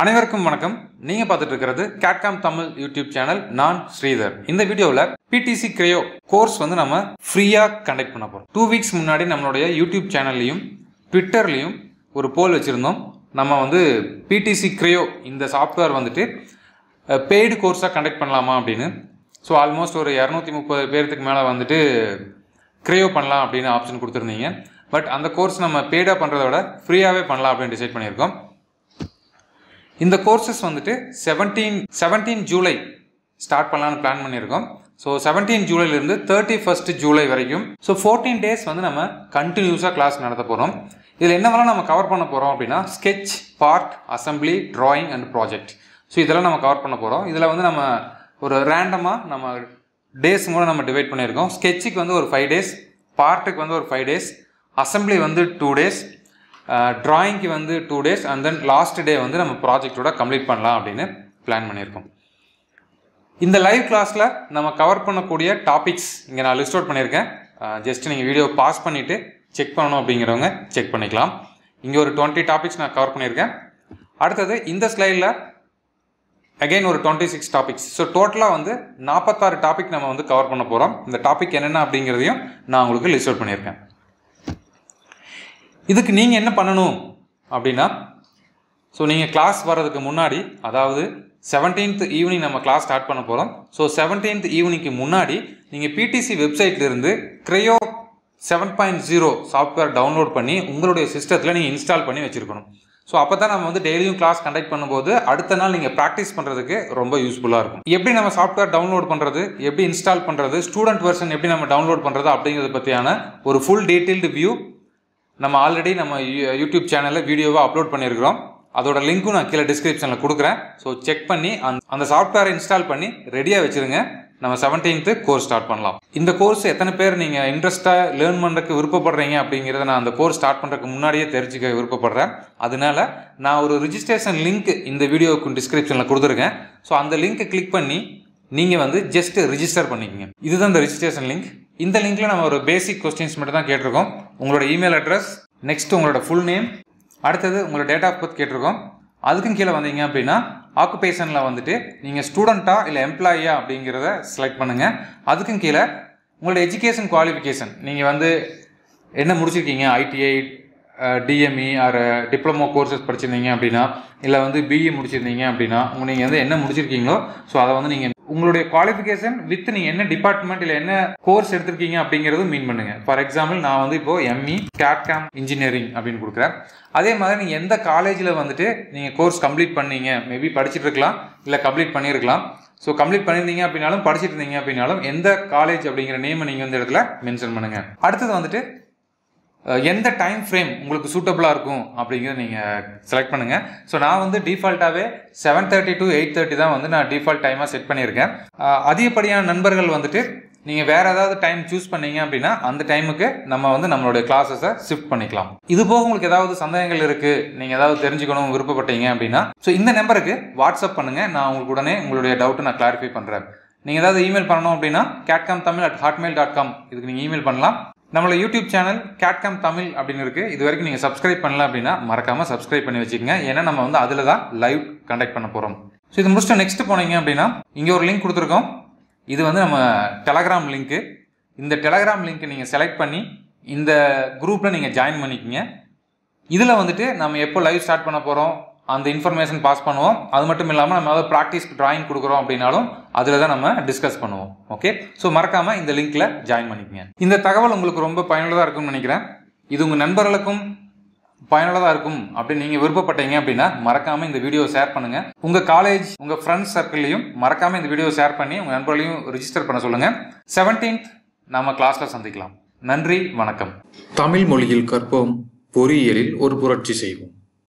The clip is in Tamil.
அனைவருக்கும் வணக்கம் நீங்க பார்த்துட்டு இருக்கிறது கேட்காம் தமிழ் யூடியூப் சேனல் நான் ஸ்ரீதர் இந்த வீடியோவில் பிடிசி கிரையோ கோர்ஸ் வந்து நம்ம ஃப்ரீயா கண்டக்ட் பண்ண போறோம் டூ வீக்ஸ் முன்னாடி நம்மளுடைய யூடியூப் சேனல்லையும் ட்விட்டர்லையும் ஒரு போல் வச்சிருந்தோம் நம்ம வந்து பிடிசி கிரையோ இந்த சாஃப்ட்வேர் வந்துட்டு பெய்டு கோர்ஸாக கண்டக்ட் பண்ணலாமா அப்படின்னு ஸோ ஆல்மோஸ்ட் ஒரு இரநூத்தி முப்பது பேர்த்துக்கு மேலே வந்துட்டு கிரையோ பண்ணலாம் அப்படின்னு ஆப்ஷன் கொடுத்துருந்தீங்க பட் அந்த கோர்ஸ் நம்ம பெய்டாக பண்ணுறத விட ஃப்ரீயாகவே பண்ணலாம் அப்படின்னு டிசைட் பண்ணியிருக்கோம் இந்த கோர்சஸ் வந்துட்டு செவன்டீன் செவன்டீன் ஜூலை ஸ்டார்ட் பண்ணலான்னு பிளான் பண்ணியிருக்கோம் ஸோ செவன்டீன் ஜூலைலேருந்து தேர்ட்டி ஃபர்ஸ்ட் ஜூலை வரைக்கும் ஸோ ஃபோர்டீன் டேஸ் வந்து நம்ம கண்டினியூஸாக கிளாஸ் நடத்த போகிறோம் இதில் என்னவெல்லாம் நம்ம கவர் பண்ண போகிறோம் அப்படின்னா sketch part assembly drawing and project so இதெல்லாம் நம்ம கவர் பண்ண போகிறோம் இதில் வந்து நம்ம ஒரு ரேண்டமாக நம்ம டேஸ் கூட நம்ம டிவைட் பண்ணியிருக்கோம் ஸ்கெட்சுக்கு வந்து ஒரு ஃபைவ் டேஸ் பார்ட்டுக்கு வந்து ஒரு ஃபைவ் டேஸ் அசம்பிளி வந்து டூ டேஸ் ட்ராயிங்க்கு வந்து two days and then last day வந்து நம்ம ப்ராஜெக்டோட கம்ப்ளீட் பண்ணலாம் அப்படின்னு பிளான் பண்ணியிருக்கோம் இந்த லைவ் கிளாஸில் நம்ம கவர் பண்ணக்கூடிய டாபிக்ஸ் இங்கே நான் லிஸ்ட் அவுட் பண்ணியிருக்கேன் ஜஸ்ட் நீங்கள் வீடியோ பாஸ் பண்ணிவிட்டு செக் பண்ணணும் அப்படிங்கிறவங்க செக் பண்ணிக்கலாம் இங்கே ஒரு டுவெண்ட்டி டாபிக்ஸ் நான் கவர் பண்ணியிருக்கேன் அடுத்தது இந்த ஸ்லைடில் அகைன் ஒரு டுவெண்ட்டி சிக்ஸ் டாபிக்ஸ் ஸோ டோட்டலாக வந்து நாற்பத்தாறு டாபிக் நம்ம வந்து கவர் பண்ண போகிறோம் இந்த டாபிக் என்னென்ன அப்படிங்கிறதையும் நான் உங்களுக்கு லிஸ்ட் அவுட் பண்ணியிருக்கேன் இதுக்கு நீங்கள் என்ன பண்ணணும் அப்படின்னா ஸோ நீங்கள் கிளாஸ் வர்றதுக்கு முன்னாடி அதாவது செவன்டீன்த் ஈவினிங் நம்ம கிளாஸ் ஸ்டார்ட் பண்ண போகிறோம் ஸோ செவன்டீன்த் ஈவினிங்க்கு முன்னாடி நீங்கள் பிடிசி வெப்சைட்லேருந்து Creo seven point zero software download பண்ணி உங்களுடைய சிஸ்டத்தில் நீங்கள் இன்ஸ்டால் பண்ணி வச்சுருக்கணும் ஸோ அப்போ தான் நம்ம வந்து டெய்லியும் கிளாஸ் கண்டக்ட் பண்ணும்போது அடுத்த நாள் நீங்கள் ப்ராக்டிஸ் பண்ணுறதுக்கு ரொம்ப யூஸ்ஃபுல்லாக இருக்கும் எப்படி நம்ம சாஃப்ட்வேர் டவுன்லோட் பண்ணுறது எப்படி இன்ஸ்டால் பண்ணுறது ஸ்டூடெண்ட் வெர்ஷன் எப்படி நம்ம டவுன்லோட் பண்ணுறது அப்படிங்கிறத பற்றியான ஒரு ஃபுல் டீட்டெயில்டு வியூ நம்ம ஆல்ரெடி நம்ம யூ- யூடியூப் சேனலில் வீடியோவாக அப்லோட் பண்ணியிருக்கிறோம் அதோட லிங்க்கும் நான் கீழே டிஸ்கிரிப்ஷனில் கொடுக்குறேன் ஸோ செக் பண்ணி அந்த அந்த சாஃப்ட்வேரை இன்ஸ்டால் பண்ணி ரெடியாக வச்சுருங்க நம்ம செவன்டீன்த்து கோர்ஸ் ஸ்டார்ட் பண்ணலாம் இந்த கோர்ஸ் எத்தனை பேர் நீங்கள் இன்ட்ரெஸ்ட்டாக லேர்ன் பண்ணுறதுக்கு விருப்பப்படுறீங்க அப்படிங்கிறத நான் அந்த கோர்ஸ் ஸ்டார்ட் பண்ணுறதுக்கு முன்னாடியே தெரிஞ்சுக்க விருப்பப்படுறேன் அதனால நான் ஒரு ரிஜிஸ்ட்ரேஷன் லிங்க் இந்த வீடியோவுக்கு டிஸ்கிரிப்ஷனில் கொடுத்துருக்கேன் ஸோ அந்த லிங்க்கை கிளிக் பண்ணி நீங்கள் வந்து ஜஸ்ட் ரிஜிஸ்டர் பண்ணிக்கங்க இதுதான் இந்த ரிஜிஸ்ட்ரேஷன் லிங்க் இந்த லிங்க்ல நம்ம ஒரு பேசிக் கொஸ்டின்ஸ் மட்டும் தான் கேட்டிருக்கோம் உங்களோட இமெயில் அட்ரஸ் நெக்ஸ்ட் உங்களோட ஃபுல் நேம் அடுத்தது உங்களோட டேட் ஆஃப் பர்த் கேட்டிருக்கோம் அதுக்கும் கீழே வந்தீங்க அப்படின்னா ஆக்குபேஷனில் வந்துட்டு நீங்கள் ஸ்டூடெண்ட்டா இல்லை எம்ப்ளாயியா அப்படிங்கிறத செலக்ட் பண்ணுங்கள் அதுக்கும் கீழே உங்களோட எஜுகேஷன் குவாலிஃபிகேஷன் நீங்கள் வந்து என்ன முடிச்சிருக்கீங்க ITI DME or diploma courses படிச்சிருந்தீங்க அப்படின்னா இல்லை வந்து பிஇ முடிச்சிருந்தீங்க அப்படின்னா உங்க நீங்கள் வந்து என்ன முடிச்சிருக்கீங்களோ ஸோ அதை வந்து நீங்கள் உங்களுடைய குவாலிஃபிகேஷன் வித் நீங்கள் என்ன டிபார்ட்மெண்ட் இல்லை என்ன கோர்ஸ் எடுத்திருக்கீங்க அப்படிங்கிறது மீன் பண்ணுங்க ஃபார் எக்ஸாம்பிள் நான் வந்து இப்போ எம்இ கேட்காம் இன்ஜினியரிங் அப்படின்னு கொடுக்குறேன் அதே மாதிரி நீங்கள் எந்த காலேஜில் வந்துட்டு நீங்கள் கோர்ஸ் கம்ப்ளீட் பண்ணீங்க மேபி படிச்சுட்டு இருக்கலாம் இல்லை கம்ப்ளீட் பண்ணியிருக்கலாம் ஸோ கம்ப்ளீட் பண்ணியிருந்தீங்க அப்படின்னாலும் படிச்சிட்டு இருந்தீங்க அப்படின்னாலும் எந்த காலேஜ் அப்படிங்கிற நேமை நீங்கள் வந்து இடத்துல மென்ஷன் பண்ணுங்க அடுத்தது வந்துட்டு அஹ், எந்த டைம் ஃப்ரேம் உங்களுக்கு சூட்டபுளாக இருக்கும் அப்படிங்கிறத நீங்கள் செலக்ட் பண்ணுங்கள் ஸோ நான் வந்து டிஃபால்ட்டாகவே seven thirty to eight thirty தான் வந்து நான் டிஃபால்ட் டைமாக செட் பண்ணியிருக்கேன் அஹ், அதிகப்படியான நண்பர்கள் வந்துட்டு நீங்கள் வேற ஏதாவது டைம் சூஸ் பண்ணீங்க அப்படின்னா அந்த டைமுக்கு நம்ம வந்து நம்மளுடைய கிளாஸஸை ஷிஃப்ட் பண்ணிக்கலாம் இது போக உங்களுக்கு ஏதாவது சந்தேகங்கள் இருக்குது நீங்கள் ஏதாவது தெரிஞ்சுக்கணும் விருப்பப்பட்டீங்க அப்படின்னா ஸோ இந்த நம்பருக்கு வாட்ஸ்அப் பண்ணுங்கள் நான் உங்களுக்கு உடனே உங்களுடைய டவுட்டை நான் கிளாரிஃபை பண்ணுறேன் நீங்கள் ஏதாவது இமெயில் பண்ணணும் அப்படின்னா CADCAM Tamil at Hotmail dot com இதுக்கு நீங்கள் இமெயில் பண்ணலாம் நம்மளோட யூடியூப் சேனல் கேட்காம் தமிழ் அப்படின்னு இருக்கு இது வரைக்கும் நீங்கள் சப்ஸ்கிரைப் பண்ணல அப்படின்னா மறக்காம சப்ஸ்கிரைப் பண்ணி வச்சுக்கோங்க ஏன்னா நம்ம வந்து அதில் தான் லைவ் கண்டக்ட் பண்ண போகிறோம் ஸோ இது முடிச்சுட்டு நெக்ஸ்ட் போனீங்க அப்படின்னா இங்கே ஒரு லிங்க் கொடுத்துருக்கோம் இது வந்து நம்ம டெலகிராம் லிங்க்கு இந்த டெலகிராம் லிங்க்கை நீங்கள் செலக்ட் பண்ணி இந்த குரூப்பில் நீங்கள் ஜாயின் பண்ணிக்கங்க இதில் வந்துட்டு நம்ம எப்போ லைவ் ஸ்டார்ட் பண்ண போகிறோம் அந்த இன்ஃபர்மேஷன் பாஸ் பண்ணுவோம் அது மட்டும் இல்லாமல் நம்ம ஏதாவது ப்ராக்டிஸ் டிராயிங் கொடுக்குறோம் அப்படின்னாலும் அதில் தான் நம்ம டிஸ்கஸ் பண்ணுவோம் ஓகே ஸோ மறக்காமல் இந்த லிங்க்கில் ஜாயின் பண்ணிக்கங்க இந்த தகவல் உங்களுக்கு ரொம்ப பயனுள்ளதாக இருக்கும்னு நினைக்கிறேன் இது உங்கள் நண்பர்களுக்கும் பயனுள்ளதாக இருக்கும் அப்படின்னு நீங்கள் விருப்பப்பட்டீங்க அப்படின்னா மறக்காமல் இந்த வீடியோ ஷேர் பண்ணுங்கள் உங்கள் காலேஜ் உங்கள் ஃப்ரெண்ட்ஸ் சர்க்கிள்லையும் மறக்காமல் இந்த வீடியோ ஷேர் பண்ணி உங்கள் நண்பர்களையும் ரிஜிஸ்டர் பண்ண சொல்லுங்கள் செவன்டீன்த் நம்ம கிளாஸில் சந்திக்கலாம் நன்றி வணக்கம் தமிழ் மொழியில் கற்போம் பொறியியலில் ஒரு புரட்சி செய்வோம்